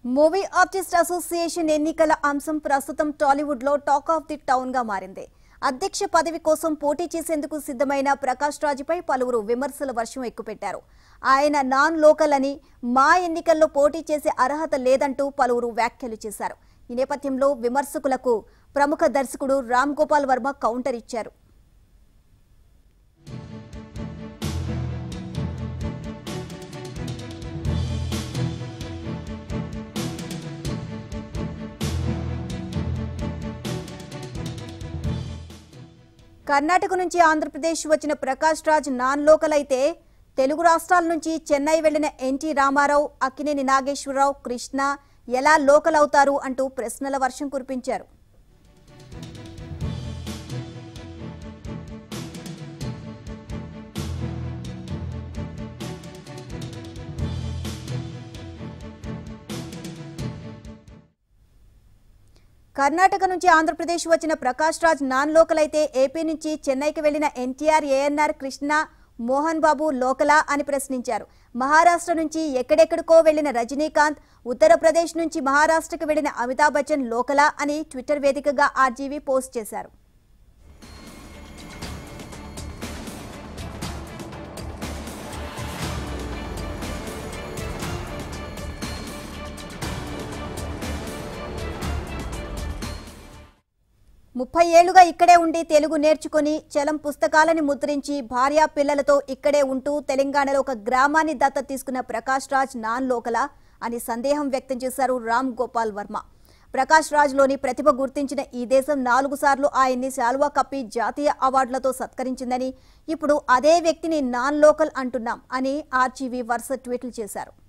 movie artist association ఎన్నికల అంశం ప్రస్తుతం టాలీవుడ్ లో టాక్ ఆఫ్ ది టౌన్ గా మారింది అధ్యక్ష పదవి కోసం పోటీ చేసేందుకు సిద్ధమైన ప్రకాష్ రాజుపై పలువురు విమర్శల వర్షం ఎక్కుపెట్టారు ఆయన నాన్ లోకల్ అని మా ఎన్నికల్లో పోటీ చేసే అర్హత లేదంటూ పలువురు వ్యాఖ్యలు చేశారు ఈ నేపథ్యంలో విమర్శకులకు ప్రముఖ దర్శకుడు రామ్ గోపాల్ వర్మ కౌంటర్ ఇచ్చారు కర్ణాటక నుంచి ఆంధ్రప్రదేశ్ వచ్చిన ప్రకాష్ రాజ్ నాన్ లోకల్ అయితే తెలుగు రాష్ట్రాల నుంచి చెన్నై వెళ్లిన ఎన్టీ రామారావు అక్కినేని నాగేశ్వరరావు కృష్ణ ఎలా లోకల్ అవుతారు అంటూ ప్రశ్నల వర్షం కురిపించారు కర్ణాటక నుంచి ఆంధ్రప్రదేశ్ వచ్చిన ప్రకాష్ రాజ్ నాన్ లోకల్ అయితే ఏపీ నుంచి చెన్నైకి వెళ్లిన ఎన్టీఆర్ ఏఎన్ఆర్ కృష్ణ మోహన్ బాబు లోకలా అని ప్రశ్నించారు మహారాష్ట్ర నుంచి ఎక్కడెక్కడికో వెళ్లిన రజనీకాంత్ ఉత్తరప్రదేశ్ నుంచి మహారాష్ట్రకు వెళ్లిన అమితాబ్ బచ్చన్ లోకలా అని ట్విట్టర్ వేదికగా ఆర్జీవీ పోస్ట్ చేశారు ముప్పై ఏళ్లుగా ఇక్కడే ఉండి తెలుగు నేర్చుకుని చలం పుస్తకాలని ముద్రించి భార్యా పిల్లలతో ఇక్కడే ఉంటూ తెలంగాణలో ఒక గ్రామాన్ని దత్త తీసుకున్న ప్రకాష్ రాజ్ నాన్ లోకలా అని సందేహం వ్యక్తం చేశారు రామ్ గోపాల్ వర్మ ప్రకాష్ రాజ్లోని ప్రతిభ గుర్తించిన ఈ దేశం నాలుగు సార్లు ఆయన్ని శాల్వా కప్పి జాతీయ అవార్డులతో సత్కరించిందని ఇప్పుడు అదే వ్యక్తిని నాన్ లోకల్ అంటున్నాం అని ఆర్జీవీ వరుస ట్వీట్లు చేశారు